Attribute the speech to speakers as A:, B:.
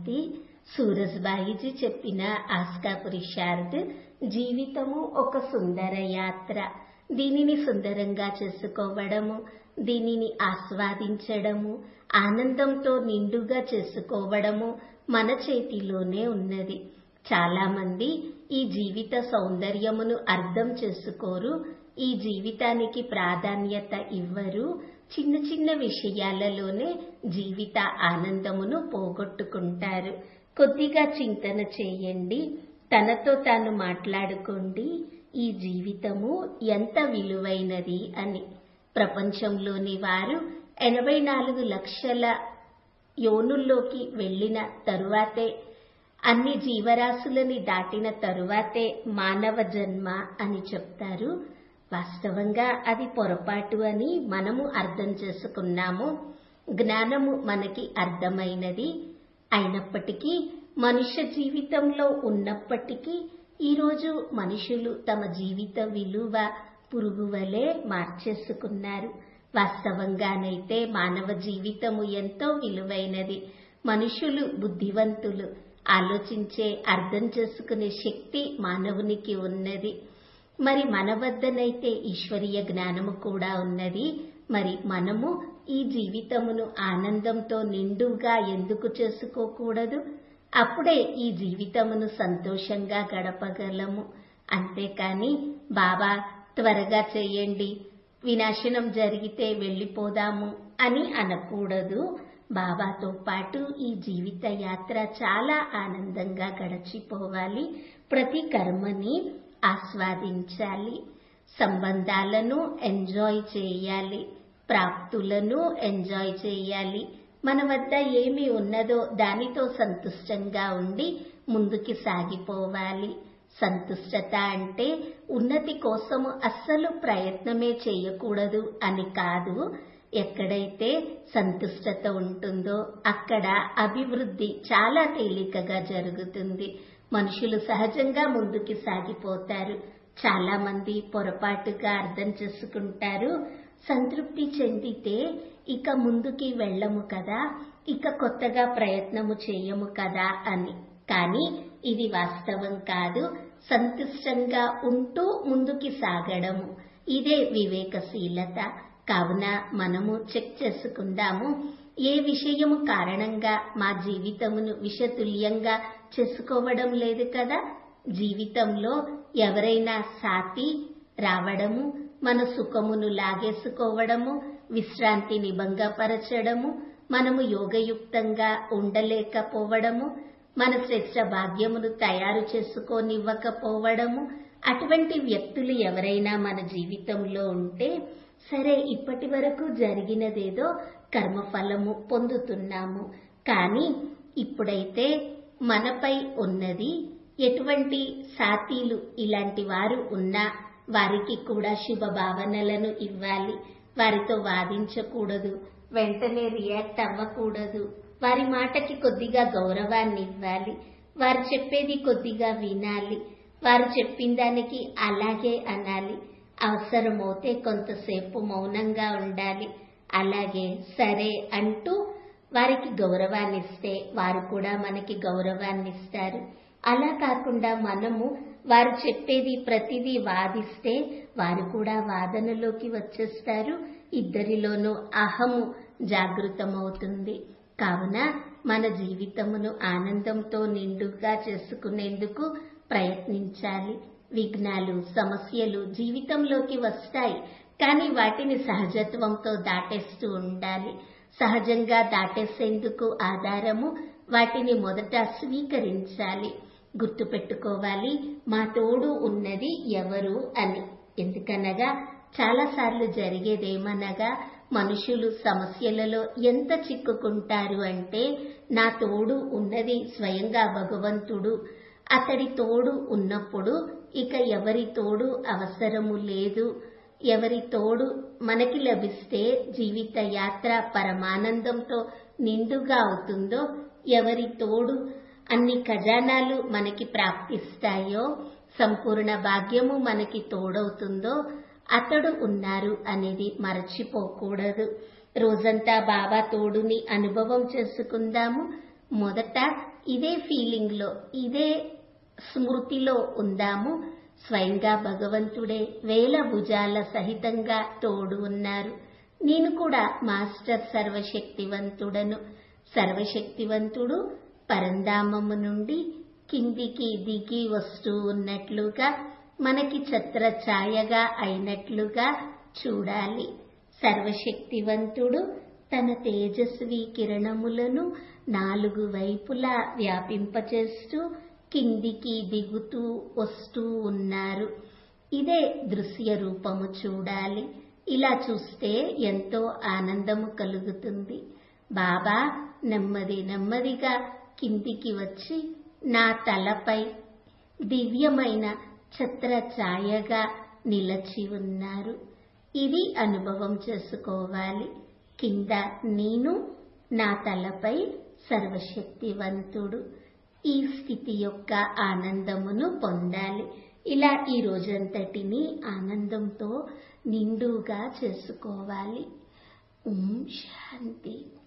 A: శాంతి సూరజ్బాయిజీ చెప్పిన ఆస్కా పురుషార్థ్ జీవితము ఒక సుందర యాత్ర దీనిని సుందరంగా చేసుకోవడము దీనిని ఆస్వాదించడము ఆనందంతో నిండుగా చేసుకోవడము మన చేతిలోనే ఉన్నది చాలా మంది ఈ జీవిత సౌందర్యమును అర్థం చేసుకోరు ఈ జీవితానికి ప్రాధాన్యత ఇవ్వరు చిన్న చిన్న విషయాలలోనే జీవిత ఆనందమును పోగొట్టుకుంటారు కొద్దిగా చింతన చేయండి తనతో తాను మాట్లాడుకోండి ఈ జీవితము ఎంత విలువైనది అని ప్రపంచంలోని వారు ఎనభై నాలుగు లక్షల యోనుల్లోకి వెళ్లిన తరువాతే అన్ని జీవరాశులని దాటిన తరువాతే మానవ జన్మ అని చెప్తారు వాస్తవంగా అది పొరపాటు అని మనము అర్థం చేసుకున్నాము జ్ఞానము మనకి అర్థమైనది అయినప్పటికీ మనుష్య జీవితంలో ఉన్నప్పటికీ ఈరోజు మనుషులు తమ జీవిత విలువ పురుగు వలె మార్చేసుకున్నారు వాస్తవంగానైతే మానవ జీవితము ఎంతో విలువైనది మనుషులు బుద్ధివంతులు ఆలోచించే అర్థం చేసుకునే శక్తి మానవునికి ఉన్నది మరి మన వద్దనైతే ఈశ్వరీయ జ్ఞానము కూడా ఉన్నది మరి మనము ఈ జీవితమును ఆనందంతో నిండుగా ఎందుకు చేసుకోకూడదు అప్పుడే ఈ జీవితమును సంతోషంగా గడపగలము అంతేకాని బాబా త్వరగా చేయండి వినాశనం జరిగితే వెళ్ళిపోదాము అని అనకూడదు బాబాతో పాటు ఈ జీవిత యాత్ర చాలా ఆనందంగా గడిచిపోవాలి ప్రతి కర్మని ఆస్వాదించాలి సంబంధాలను ఎంజాయ్ చేయాలి ప్రాప్తులను ఎంజాయ్ చేయాలి మన వద్ద ఏమి ఉన్నదో దానితో సంతుష్టంగా ఉండి ముందుకి సాగిపోవాలి సంతుష్టత అంటే ఉన్నతి కోసము అస్సలు ప్రయత్నమే చేయకూడదు అని కాదు ఎక్కడైతే సంతుష్టత ఉంటుందో అక్కడ అభివృద్ధి చాలా తేలికగా జరుగుతుంది మనుషులు సహజంగా ముందుకి సాగిపోతారు చాలా మంది పొరపాటుగా అర్థం చేసుకుంటారు సంతృప్తి చెందితే ఇక ముందుకి వెళ్ళము కదా ఇక కొత్తగా ప్రయత్నము చేయము కదా అని కానీ ఇది వాస్తవం కాదు సంతుష్టంగా ఉంటూ ముందుకి సాగడము ఇదే వివేకశీలత కావున మనము చెక్ చేసుకుందాము ఏ విషయము కారణంగా మా జీవితమును విషతుల్యంగా చేసుకోవడం లేదు కదా జీవితంలో ఎవరైనా సాటి రావడము మన సుఖమును లాగేసుకోవడము విశ్రాంతిని భంగపరచడము మనము యోగయుక్తంగా ఉండలేకపోవడము మన శ్రేష్ట భాగ్యమును తయారు చేసుకోనివ్వకపోవడము అటువంటి వ్యక్తులు ఎవరైనా మన జీవితంలో ఉంటే సరే ఇప్పటి వరకు జరిగినదేదో కర్మఫలము పొందుతున్నాము కానీ ఇప్పుడైతే మనపై ఉన్నది ఎటువంటి సాతీలు ఇలాంటి వారు ఉన్నా వారికి కూడా శుభ భావనలను ఇవ్వాలి వారితో వాదించకూడదు వెంటనే రియాక్ట్ అవ్వకూడదు వారి మాటకి కొద్దిగా గౌరవాన్ని ఇవ్వాలి వారు చెప్పేది కొద్దిగా వినాలి వారు చెప్పిన దానికి అలాగే అనాలి అవసరమవుతే కొంతసేపు మౌనంగా ఉండాలి అలాగే సరే అంటూ వారికి గౌరవాన్ని ఇస్తే వారు కూడా మనకి గౌరవాన్ని ఇస్తారు అలా కాకుండా మనము వారు చెప్పేది ప్రతిదీ వాదిస్తే వారు కూడా వాదనలోకి వచ్చేస్తారు ఇద్దరిలోనూ అహము జాగృతమవుతుంది కావున మన జీవితమును ఆనందంతో నిండుగా చేసుకునేందుకు ప్రయత్నించాలి విఘ్నాలు సమస్యలు జీవితంలోకి వస్తాయి కానీ వాటిని సహజత్వంతో దాటేస్తూ ఉండాలి సహజంగా దాటేసేందుకు ఆధారము వాటిని మొదట స్వీకరించాలి గుర్తుపెట్టుకోవాలి మా తోడు ఉన్నది ఎవరు అని ఎందుకనగా చాలాసార్లు జరిగేదేమనగా మనుషులు సమస్యలలో ఎంత చిక్కుకుంటారు అంటే నా తోడు ఉన్నది స్వయంగా భగవంతుడు అతడి తోడు ఉన్నప్పుడు ఇక ఎవరి తోడు అవసరము లేదు ఎవరి తోడు మనకి లభిస్తే జీవిత యాత్ర పరమానందంతో నిండుగా అవుతుందో ఎవరి తోడు అన్ని ఖజానాలు మనకి ప్రాప్తిస్తాయో సంపూర్ణ భాగ్యము మనకి తోడవుతుందో అతడు ఉన్నారు అనేది మరచిపోకూడదు రోజంతా బాబా తోడుని అనుభవం చేసుకుందాము మొదట ఇదే ఫీలింగ్ లో ఇదే స్మృతిలో ఉందాము స్వయంగా భగవంతుడే వేల భుజాల సహితంగా తోడు ఉన్నారు నేను కూడా మాస్టర్ సర్వశక్తివంతుడను సర్వశక్తివంతుడు పరంధామము నుండి కిందికి దిగి వస్తూ ఉన్నట్లుగా మనకి ఛత్ర ఛాయగా అయినట్లుగా చూడాలి సర్వశక్తివంతుడు తన తేజస్వి కిరణములను నాలుగు వైపులా వ్యాపింపచేస్తూ కిందికి దిగుతూ వస్తూ ఉన్నారు ఇదే దృశ్య రూపము చూడాలి ఇలా చూస్తే ఎంతో ఆనందము కలుగుతుంది బాబా నెమ్మది నెమ్మదిగా కిందికి వచ్చి నా తలపై దివ్యమైన ఛత్ర ఛాయగా నిలచి ఉన్నారు ఇది అనుభవం చేసుకోవాలి కింద నేను నా తలపై సర్వశక్తివంతుడు ఈ స్థితి యొక్క ఆనందమును పొందాలి ఇలా ఈ రోజంతటిని ఆనందంతో నిండుగా చేసుకోవాలి ఓం శాంతి